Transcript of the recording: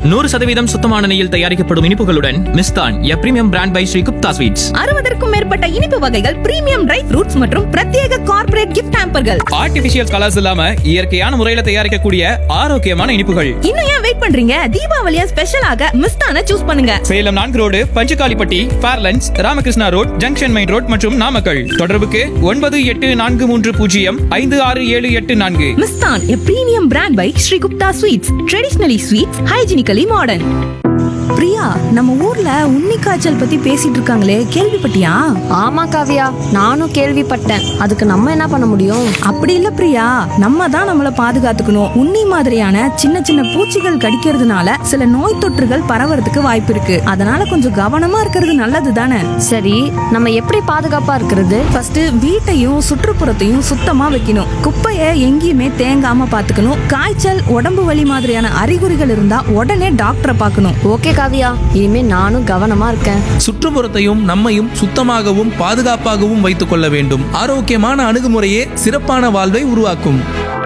நூறு சதவீதம் சுத்தமான நெய்யில் தயாரிக்கப்படும் இனிப்புகளுடன் Misthan a premium brand by Shri Gupta sweets அறுபதற்கும் மேற்பட்ட இனிப்பு வகைகள் பிரீமியம் ட்ரை ஃப்ரூட்ஸ் மற்றும் பிரத்யேக கார்ப்பரேட் கிஃப்ட் ஹாம்பர்கள் ஆர்டிபிஷியல் கலர்ஸ் இல்லாம இயற்கையான முறையில தயாரிக்கக்கூடிய ஆரோக்கியமான இனிப்புகள் இன்னும் ஏன் வெயிட் பண்றீங்க தீபாவளியா ஸ்பெஷலாக மிஸ்டான சூஸ் பண்ணுங்க சேலம் நான்கு road Panchukalipatti Fairlands Ramakrishna road junction main road மற்றும் நாமக்கல் தொடர்புக்கு ஒன்பது எட்டு நான்கு மூன்று பூஜ்ஜியம் ஐந்து ஆறு ஏழு எட்டு நான்கு Misthan a premium brand by Shri Gupta sweets traditionally sweets hygienically modern பிரியா நம்ம ஊர்ல உன்னி காய்ச்சல் பத்தி பேசிட்டு இருக்காங்களே கேள்விப்பட்டியா ஆமா காவியா நானும் கேள்விப்பட்டேன் அதுக்கு நம்ம என்ன பண்ண முடியும் அப்படி இல்ல பிரியா நம்ம தான் நம்மள பாதுகாத்துக்கணும் உன்னி மாதிரியான சின்ன சின்ன பூச்சிகள் கடிக்கிறதுனால சில நோய் தொற்றுகள் பரவறதுக்கு வாய்ப்பு இருக்கு அதனால கொஞ்சம் கவனமா இருக்கிறது நல்லது தானே சரி நம்ம எப்படி பாதுகாப்பா இருக்கிறது ஃபர்ஸ்ட் வீட்டையும் சுற்றுப்புறத்தையும் சுத்தமா வைக்கணும் குப்பையை எங்கேயுமே தேங்காம பாத்துக்கணும் காய்ச்சல் உடம்பு வலி மாதிரியான அறிகுறிகள் இருந்தா உடனே டாக்டரை பார்க்கணும் ஓகே காவியா இனிமே நானும் கவனமா இருக்கேன் சுற்றுப்புறத்தையும் நம்மையும் சுத்தமாகவும் பாதுகாப்பாகவும் வைத்துக் கொள்ள வேண்டும் ஆரோக்கியமான அணுகுமுறையே சிறப்பான வாழ்வை உருவாக்கும்